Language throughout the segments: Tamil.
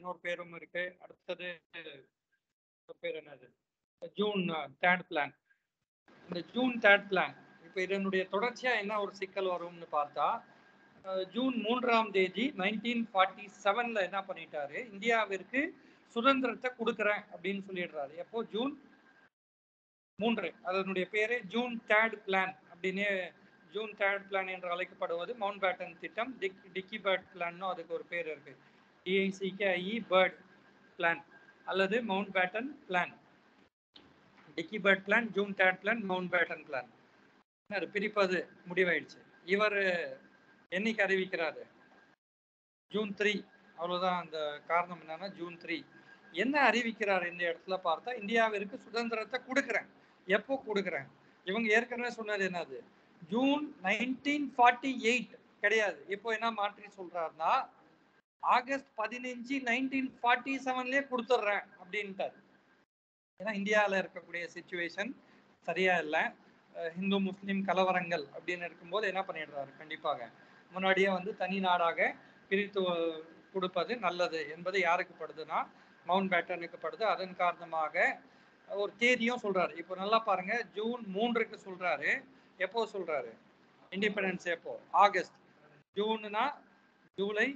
இன்னொரு பேரும் இருக்கு அடுத்தது ஒரு பேர் என்னது ஜூன் தேர்ட் பிளான் இந்த ஜூன் தேர்ட் பிளான் இப்போ இதனுடைய தொடர்ச்சியா என்ன ஒரு சிக்கல் வரும்னு பார்த்தா அஹ், ஜூன் மூன்றாம் தேதி நைன்டீன் ஃபார்ட்டி செவன்ல என்ன பண்ணிட்டாரு இந்தியாவிற்கு சுதந்திரத்தை கொடுக்குறேன் அப்படின்னு சொல்லிடுறாரு எப்போ ஜூன் மூன்று அதனுடைய பேரு ஜூன் தேர்ட் பிளான் அப்படின்னு ஜூன் தேர்ட் பிளான் என்று அழைக்கப்படுவது மவுண்ட் பேட்டன் திட்டம் டிக் டிக்கி பேர்ட் பிளான்னு அதுக்கு ஒரு பேர் இருக்கு டிஐசிகேஇ பேர்ட் பிளான் அல்லது Mountbatten plan Dickie Bird plan June third plan Mountbatten plan அது பிரிப்பது முடிவாயிடுச்சு இவர் என்னைக்கு அறிவிக்கிறாரு ஜூன் த்ரீ அவ்வளவுதான் அந்த காரணம் என்னன்னா ஜூன் த்ரீ என்ன அறிவிக்கிறார் இந்த இடத்துல பார்த்தா இந்தியாவிற்கு சுதந்திரத்தை கொடுக்குறேன் எப்போ கொடுக்குறேன் இவங்க ஏற்கனவே சொன்னது என்னது ஜூன் நைன்டீன் ஃபார்ட்டி எயிட் கிடையாது இப்போ என்ன மாற்றி சொல்றாருன்னா ஆகஸ்ட் பதினஞ்சு நைன்டீன் ஃபார்ட்டி செவன்லயே கொடுத்துட்றேன் அப்படின்ட்டார் ஏன்னா இந்தியாவில் இருக்கக்கூடிய சுச்சுவேஷன் சரியா இல்லை அஹ் ஹிந்து முஸ்லீம் கலவரங்கள் அப்படின்னு இருக்கும்போது என்ன பண்ணிடுறாரு கண்டிப்பாக முன்னாடியே வந்து தனி நாடாக பிரித்து கொடுப்பது நல்லது என்பது யாருக்கு படுதுன்னா மவுண்ட் பேட்டனுக்கு படுது அதன் காரணமாக ஒரு தேதியும் சொல்றாரு இப்போ நல்லா பாருங்க ஜூன் மூன்றுக்கு சொல்றாரு எப்போ சொல்றாரு இண்டிபெண்டன்ஸ் எப்போ ஆகஸ்ட் ஜூன்னா ஜூலை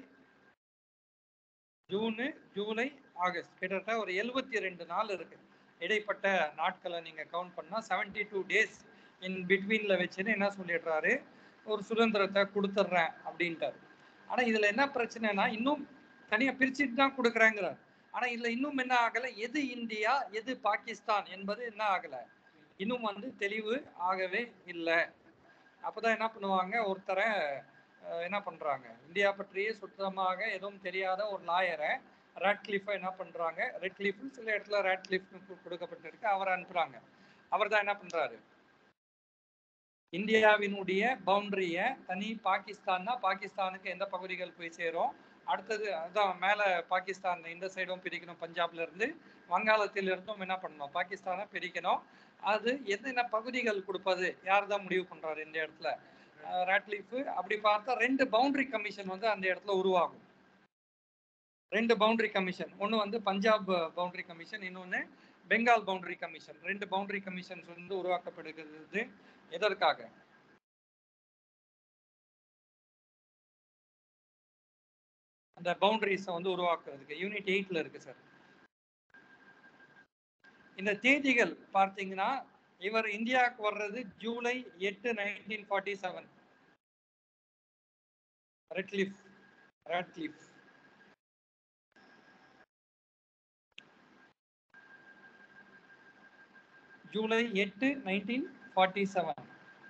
ஜூனு ஜூலை ஆகஸ்ட் கிட்டத்தட்ட ஒரு எழுபத்தி ரெண்டு நாள் இருக்கு இடைப்பட்ட நாட்களை நீங்க கவுண்ட் பண்ணா செவன்டி டூ டேஸ் இன் பிட்வீன்ல வச்சுன்னு என்ன சொல்லிடுறாரு ஒரு சுதந்திரத்தை கொடுத்துட்றேன் அப்படின்ட்டாரு ஆனா இதுல என்ன பிரச்சனைனா இன்னும் தனியா பிரிச்சுட்டு தான் கொடுக்குறேங்கிறார் ஆனா இதுல இன்னும் என்ன ஆகல எது இந்தியா எது பாகிஸ்தான் என்பது என்ன ஆகல இன்னும் வந்து தெளிவு ஆகவே இல்லை அப்பதான் என்ன பண்ணுவாங்க ஒருத்தரை அஹ், என்ன பண்றாங்க இந்தியா பற்றியே சுத்தமாக எதுவும் தெரியாத ஒரு லாயரை ராட்கிளிஃபை என்ன பண்றாங்க ரெட்கிளிஃப் சில இடத்துல ராட்கிளிஃப்னு கொடுக்கப்பட்டிருக்கு அவரை அனுப்புறாங்க அவர் தான் என்ன பண்றாரு இந்தியாவினுடைய பவுண்டரிய தனி பாகிஸ்தான்னா பாகிஸ்தானுக்கு எந்த பகுதிகள் போய் சேரும் அடுத்தது அதான் மேல பாகிஸ்தான் இந்த சைடும் பிரிக்கணும் பஞ்சாப்ல இருந்து வங்காளத்தில் இருந்தும் என்ன பண்ணணும் பாகிஸ்தானை பிரிக்கணும் அது என்னென்ன பகுதிகள் கொடுப்பது யார் தான் முடிவு பண்றாரு இந்த இடத்துல ராட்லிஃப் அப்படி பார்த்தா ரெண்டு பவுண்டரி கமிஷன் வந்து அந்த இடத்துல உருவாகும் ரெண்டு பவுண்டரி கமிஷன் ஒன்று வந்து பஞ்சாப் பவுண்டரி கமிஷன் இன்னொன்று பெங்கால் பவுண்டரி கமிஷன் ரெண்டு பவுண்டரி கமிஷன்ஸ் வந்து உருவாக்கப்படுகிறது எதற்காக அந்த பவுண்டரிஸை வந்து உருவாக்குறதுக்கு யூனிட் எயிட்ல இருக்கு சார் இந்த தேதிகள் பார்த்தீங்கன்னா இவர் இந்தியாவுக்கு வர்றது ஜூலை எட்டு nineteen forty seven Radcliffe Radcliffe July எட்டு நைன்டீன் ஃபார்ட்டி செவன்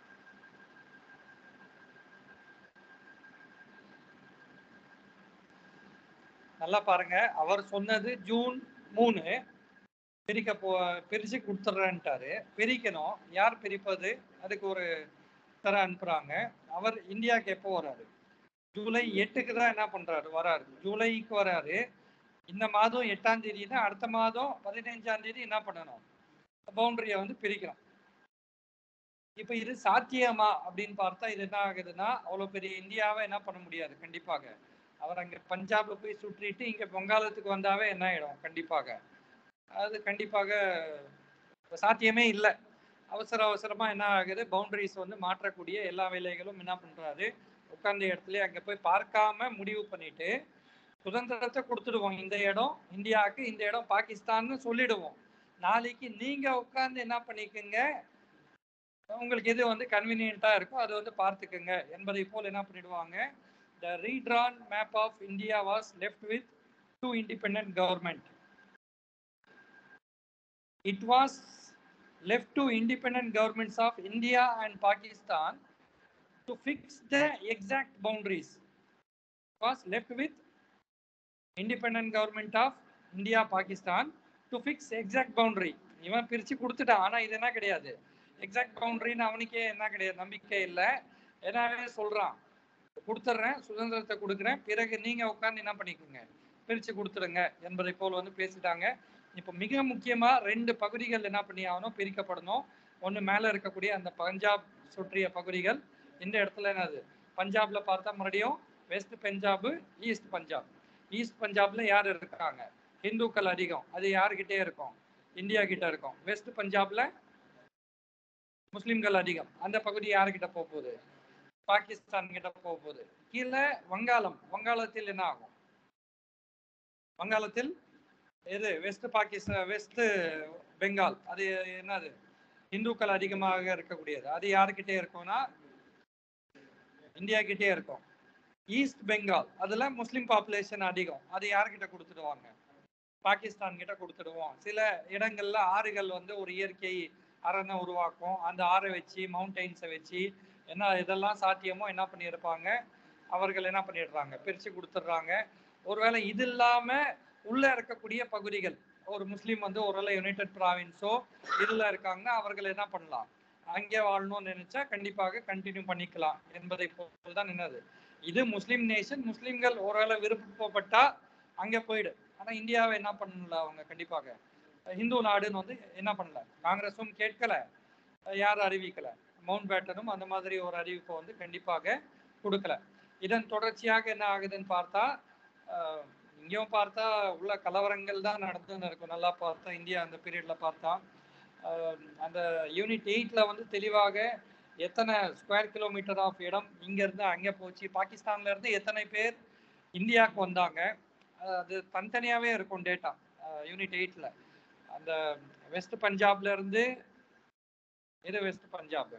நல்லா பாருங்க அவர் சொன்னது ஜூன் மூணு பிரிக்க போ பிரிச்சு கொடுத்துட்றேன்ட்டாரு பிரிக்கணும் யார் பிரிப்பது அதுக்கு ஒரு தர அனுப்புறாங்க அவர் இந்தியாவுக்கு எப்போ வராரு ஜூலை எட்டுக்கு தான் என்ன பண்றாரு வராரு ஜூலைக்கு வராரு இந்த மாதம் எட்டாம் தேதினா அடுத்த மாதம் பதினைஞ்சாம் தேதி என்ன பண்ணணும் பவுண்டரியை வந்து பிரிக்கணும் இப்போ இது சாத்தியமா அப்படின்னு பார்த்தா இது என்ன ஆகுதுன்னா அவ்வளோ பெரிய இந்தியாவை என்ன பண்ண முடியாது கண்டிப்பாக அவர் அங்கே பஞ்சாப்ல போய் சுற்றிட்டு இங்கே வங்காளத்துக்கு வந்தாவே என்ன ஆயிடும் கண்டிப்பாக அது கண்டிப்பாக சாத்தியமே இல்லை அவசர அவசரமா என்ன ஆகுது பவுண்டரிஸ் வந்து மாற்றக்கூடிய எல்லா வேலைகளும் என்ன பண்றாரு உட்கார்ந்த இடத்துல அங்க போய் பார்க்காம முடிவு பண்ணிட்டு சுதந்திரத்தை கொடுத்துடுவோம் இந்த இடம் இந்தியாவுக்கு இந்த இடம் பாகிஸ்தான்னு சொல்லிடுவோம் நாளைக்கு நீங்க உட்கார்ந்து என்ன பண்ணிக்கோங்க உங்களுக்கு எது வந்து கன்வீனியன்ட்டா இருக்கோ அதை வந்து பார்த்துக்குங்க என்பதை போல் என்ன பண்ணிடுவாங்க the redrawn map of India was left with two independent government it was left to independent governments of India and Pakistan to fix the exact boundaries. It was left with independent government of India, Pakistan to fix exact boundary. இவன் பிரிச்சு கொடுத்துட்டான் ஆனா இது என்ன கிடையாது எக்ஸாக்ட் பவுண்டரின்னு அவனுக்கே என்ன கிடையாது நம்பிக்கை இல்லை என்னாவே சொல்றான் கொடுத்துட்றேன் சுதந்திரத்தை கொடுக்குறேன் பிறகு நீங்க உட்காந்து என்ன பண்ணிக்கோங்க பிரிச்சு கொடுத்துடுங்க என்பதை போல் வந்து பேசிட்டாங்க இப்போ மிக முக்கியமா ரெண்டு பகுதிகள் என்ன பண்ணி ஆகணும் பிரிக்கப்படணும் ஒன்று மேலே இருக்கக்கூடிய அந்த பஞ்சாப் சுற்றிய பகுதிகள் இந்த இடத்துல என்னது பஞ்சாப்ல பார்த்தா மறுபடியும் west Punjab east Punjab east பஞ்சாப்ல யார் இருக்காங்க இந்துக்கள் அதிகம் அது யாருக்கிட்டே இருக்கும் இந்தியா கிட்ட இருக்கும் வெஸ்ட் பஞ்சாப்ல முஸ்லிம்கள் அதிகம் அந்த பகுதி யாருக்கிட்ட போக போகுது பாகிஸ்தான் கிட்ட போக போகுது கீழே வங்காளம் வங்காளத்தில் என்ன ஆகும் வங்காளத்தில் எது வெஸ்ட் பாகிஸ்தான் வெஸ்ட் பெங்கால் அது என்னது இந்துக்கள் அதிகமாக இருக்கக்கூடியது அது யாருக்கிட்டே இருக்கும்னா இந்தியா கிட்டே இருக்கும் ஈஸ்ட் பெங்கால் அதுல முஸ்லிம் பாப்புலேஷன் அதிகம் அது யார்கிட்ட கொடுத்துடுவாங்க பாகிஸ்தான் கிட்ட கொடுத்துடுவோம் சில இடங்கள்ல ஆறுகள் வந்து ஒரு இயற்கை அரணை உருவாக்கும் அந்த ஆறை வச்சு மவுண்டெயின்ஸை வச்சு என்ன இதெல்லாம் சாத்தியமோ என்ன பண்ணியிருப்பாங்க அவர்கள் என்ன பண்ணிடுறாங்க பிரிச்சு கொடுத்துட்றாங்க ஒருவேளை இது இல்லாம உள்ள இருக்கக்கூடிய பகுதிகள் ஒரு முஸ்லீம் வந்து ஒருவேளை யுனைடெட் ப்ராவின்ஸோ இதுல இருக்காங்கன்னா அவர்கள் என்ன பண்ணலாம் அங்கே வாழணும்னு நினைச்சா கண்டிப்பாக கண்டினியூ பண்ணிக்கலாம் என்பதை போல் தான் என்னது இது முஸ்லீம் நேஷன் முஸ்லீம்கள் ஒருவேளை விருப்பப்பட்டா அங்க போயிடு ஆனா இந்தியாவை என்ன பண்ணல அவங்க கண்டிப்பாக இந்து நாடுன்னு வந்து என்ன பண்ணல காங்கிரஸும் கேட்கல யாரும் அறிவிக்கல மவுண்ட் பேட்டனும் அந்த மாதிரி ஒரு அறிவிப்பை வந்து கண்டிப்பாக கொடுக்கல இதன் தொடர்ச்சியாக என்ன ஆகுதுன்னு பார்த்தா ஆஹ், இங்கேயும் பார்த்தா உள்ள கலவரங்கள் தான் நடந்துன்னு இருக்கும் நல்லா பார்த்தா இந்தியா அந்த பீரியட்ல பார்த்தா ஆஹ், அந்த யூனிட் எயிட்ல வந்து தெளிவாக எத்தனை ஸ்கொயர் கிலோமீட்டர் ஆஃப் இடம் இங்க இருந்து அங்க போச்சு பாகிஸ்தான்ல இருந்து எத்தனை பேர் இந்தியாவுக்கு வந்தாங்க ஆஹ், அது தனித்தனியாவே இருக்கும் டேட்டா யூனிட் எயிட்ல அந்த வெஸ்ட் பஞ்சாப்ல இருந்து எது வெஸ்ட் பஞ்சாப்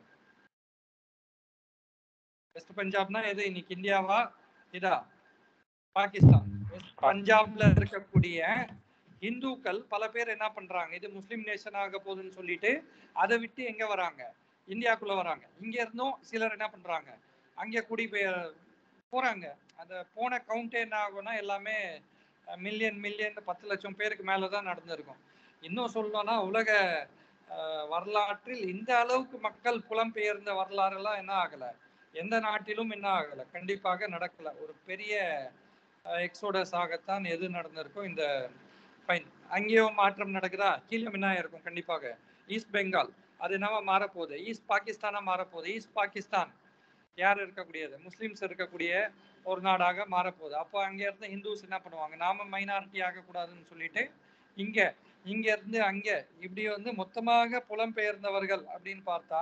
வெஸ்ட் பஞ்சாப்னா எது இன்னைக்கு இந்தியாவா இதா பாகிஸ்தான் வெஸ்ட் பஞ்சாப்ல இருக்கக்கூடிய இந்துக்கள் பல பேர் என்ன பண்றாங்க இது முஸ்லிம் நேஷன் ஆக போகுதுன்னு சொல்லிட்டு அதை விட்டு எங்க வராங்க இந்தியாக்குள்ள வராங்க இங்க இருந்தும் சிலர் என்ன பண்றாங்க அங்க குடி போறாங்க அந்த போன கவுண்டே என்ன ஆகும்னா எல்லாமே மில்லியன் மில்லியன் பத்து லட்சம் பேருக்கு மேலதான் நடந்திருக்கும் இன்னும் சொல்லணும்னா உலக அஹ், வரலாற்றில் இந்த அளவுக்கு மக்கள் புலம்பெயர்ந்த வரலாறு எல்லாம் என்ன ஆகல எந்த நாட்டிலும் என்ன ஆகல கண்டிப்பாக நடக்கல ஒரு பெரிய எக்ஸோடஸ் ஆகத்தான் எது நடந்திருக்கும் இந்த ஃபைன் அங்கேயும் மாற்றம் நடக்குதா கீழே என்ன இருக்கும் கண்டிப்பாக ஈஸ்ட் பெங்கால் அது என்னவா மாறப்போகுது ஈஸ்ட் பாகிஸ்தானா மாறப்போகுது ஈஸ்ட் பாகிஸ்தான் யார் இருக்கக்கூடியது முஸ்லிம்ஸ் இருக்கக்கூடிய ஒரு நாடாக மாறப்போகுது அப்போ அங்க இருந்து ஹிந்துஸ் என்ன பண்ணுவாங்க நாம மைனாரிட்டி ஆகக்கூடாதுன்னு சொல்லிட்டு இங்க இங்க இருந்து அங்க இப்படி வந்து மொத்தமாக புலம்பெயர்ந்தவர்கள் அப்படின்னு பார்த்தா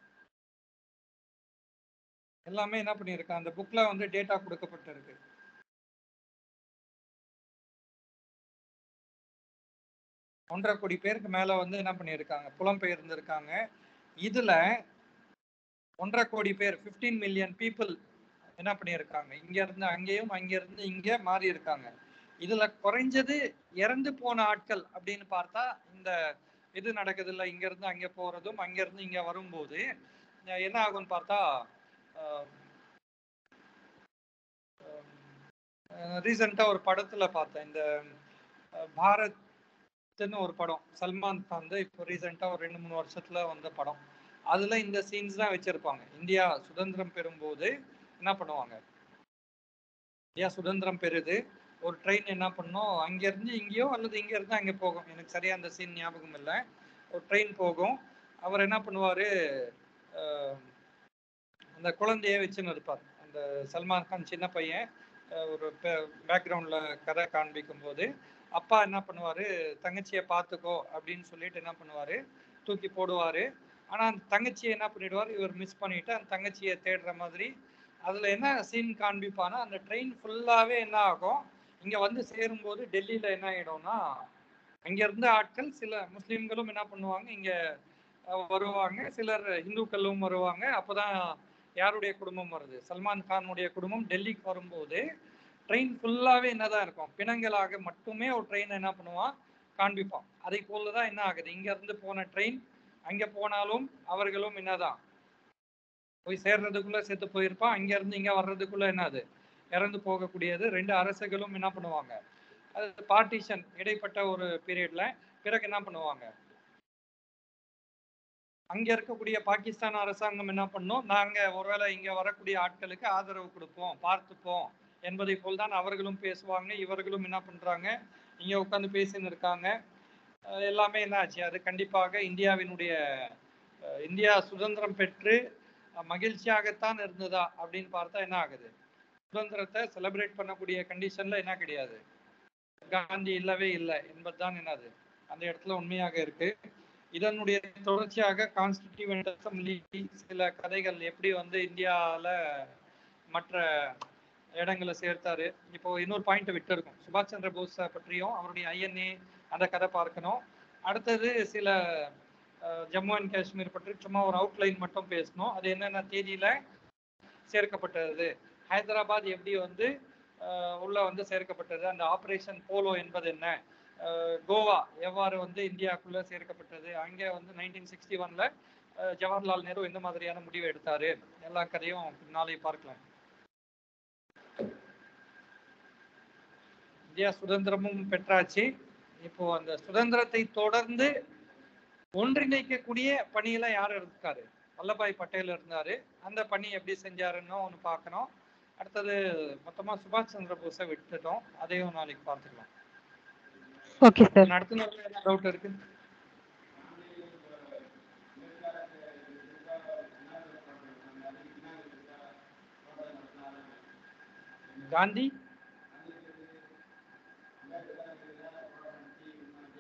எல்லாமே என்ன பண்ணியிருக்காங்க அந்த புக்ல வந்து டேட்டா கொடுக்கப்பட்டிருக்கு ஒன்றரை கோடி பேருக்கு மேல வந்து என்ன பண்ணியிருக்காங்க புலம்பெயர்ந்திருக்காங்க இதுல ஒன்றரை கோடி பேர் 15 மில்லியன் பீப்புள் என்ன பண்ணியிருக்காங்க இங்க இருந்து அங்கேயும் அங்க இருந்து இங்க மாறி இருக்காங்க இதுல குறைஞ்சது இறந்து போன ஆட்கள் அப்படின்னு பார்த்தா இந்த இது நடக்குது இல்ல இங்க இருந்து அங்க போறதும் அங்க இருந்து இங்க வரும்போது அஹ் என்ன ஆகும்னு பார்த்தா ரீசெண்டா ஒரு படத்துல பார்த்தேன் இந்த அஹ், பாரத்னு ஒரு படம் சல்மான் கான் வந்து இப்போ ரீசெண்டா ஒரு ரெண்டு மூணு வருஷத்துல வந்த படம் அதுல இந்த சீன்ஸ் தான் வச்சிருப்பாங்க இந்தியா சுதந்திரம் பெறும்போது என்ன பண்ணுவாங்க இந்தியா சுதந்திரம் பெறுது ஒரு ட்ரெயின் என்ன பண்ணும் அங்கேருந்து இங்கேயோ அல்லது இங்க இருந்து அங்கே போகும் எனக்கு சரியா அந்த சீன் ஞாபகம் இல்லை ஒரு ட்ரெயின் போகும் அவர் என்ன பண்ணுவாரு அஹ், அந்த குழந்தைய வச்சுன்னு இருப்பார் அந்த சல்மான் கான் சின்ன பையன் அஹ், ஒரு பேக்ரவுண்ட்ல கதை காண்பிக்கும் போது அப்பா என்ன பண்ணுவாரு தங்கச்சியை பார்த்துக்கோ அப்படின்னு சொல்லிட்டு என்ன பண்ணுவாரு தூக்கி போடுவாரு ஆனா அந்த தங்கச்சியை என்ன பண்ணிடுவார் இவர் மிஸ் பண்ணிட்டு அந்த தங்கச்சியை தேடுற மாதிரி அதுல என்ன சீன் காண்பிப்பானா அந்த ட்ரெயின் ஃபுல்லாவே என்ன ஆகும் இங்க வந்து சேரும்போது டெல்லியில என்ன ஆயிடும்னா அங்க இருந்த ஆட்கள் சில முஸ்லிம்களும் என்ன பண்ணுவாங்க இங்க அஹ், வருவாங்க சிலர் இந்துக்களும் வருவாங்க அப்பதான் யாருடைய குடும்பம் வருது சல்மான் கானுடைய குடும்பம் டெல்லிக்கு வரும்போது ட்ரெயின் ஃபுல்லாவே என்னதான் இருக்கும் பிணங்களாக மட்டுமே ஒரு ட்ரெயின் என்ன பண்ணுவான் காண்பிப்பான் அதை போலதான் என்ன ஆகுது இங்க இருந்து போன ட்ரெயின் அங்க போனாலும் அவர்களும் என்னதான் போய் சேர்றதுக்குள்ள செத்து போயிருப்பான் அங்க இருந்து இங்க வர்றதுக்குள்ள என்னது இறந்து போகக்கூடியது ரெண்டு அரசுகளும் என்ன பண்ணுவாங்க அது பார்ட்டிஷன் இடைப்பட்ட ஒரு பீரியட்ல பிறகு என்ன பண்ணுவாங்க அங்க இருக்கக்கூடிய பாகிஸ்தான் அரசாங்கம் என்ன பண்ணும் நாங்க ஒருவேளை இங்க வரக்கூடிய ஆட்களுக்கு ஆதரவு கொடுப்போம் பார்த்துப்போம் என்பதை போல் தான் அவர்களும் பேசுவாங்க இவர்களும் என்ன பண்றாங்க இங்க உட்கார்ந்து பேசின்னு இருக்காங்க அஹ் எல்லாமே என்ன ஆச்சு அது கண்டிப்பாக இந்தியாவினுடைய அஹ் இந்தியா சுதந்திரம் பெற்று அஹ் மகிழ்ச்சியாகத்தான் இருந்ததா அப்படின்னு பார்த்தா என்ன ஆகுது சுதந்திரத்தை செலிப்ரேட் பண்ணக்கூடிய கண்டிஷன்ல என்ன கிடையாது காந்தி இல்லவே இல்லை என்பதுதான் என்னது அந்த இடத்துல உண்மையாக இருக்கு இதனுடைய தொடர்ச்சியாக கான்ஸ்டிடியூவன்ட் அசம்பிளி சில கதைகள் எப்படி வந்து இந்தியாவில் மற்ற இடங்களை சேர்த்தாரு இப்போ இன்னொரு பாயிண்ட் விட்டு இருக்கும் சுபாஷ் சந்திர போஸை பற்றியும் அவருடைய ஐஎன்ஏ அந்த கதை பார்க்கணும் அடுத்தது சில அஹ், ஜம்மு அண்ட் காஷ்மீர் பற்றி சும்மா ஒரு அவுட்லைன் மட்டும் பேசணும் அது என்னென்ன தேதியில சேர்க்கப்பட்டது ஹைதராபாத் எப்படி வந்து அஹ், உள்ள வந்து சேர்க்கப்பட்டது அந்த ஆபரேஷன் போலோ என்பது என்ன அஹ், கோவா எவ்வாறு வந்து இந்தியாவுக்குள்ள சேர்க்கப்பட்டது அங்கே வந்து நைன்டீன் சிக்ஸ்டி ஒன்ல ஜவஹர்லால் நேரு எந்த மாதிரியான முடிவு எடுத்தாரு எல்லா கதையும் நாளை பார்க்கலாம் இந்தியா சுதந்திரமும் பெற்றாச்சு இப்போ அந்த சுதந்திரத்தை தொடர்ந்து ஒன்றிணைக்கக்கூடிய பணியில யார் இருக்காரு வல்லபாய் பட்டேல் இருந்தாரு அந்த பணி எப்படி செஞ்சாருன்னு ஒன்று பார்க்கணும் அடுத்தது மொத்தமா சுபாஷ் சந்திர போஸை விட்டுட்டோம் அதையும் நாளைக்கு பார்த்துக்கலாம் ஓகே சார் நடத்துனதுல என்ன டவுட் இருக்கு காந்தி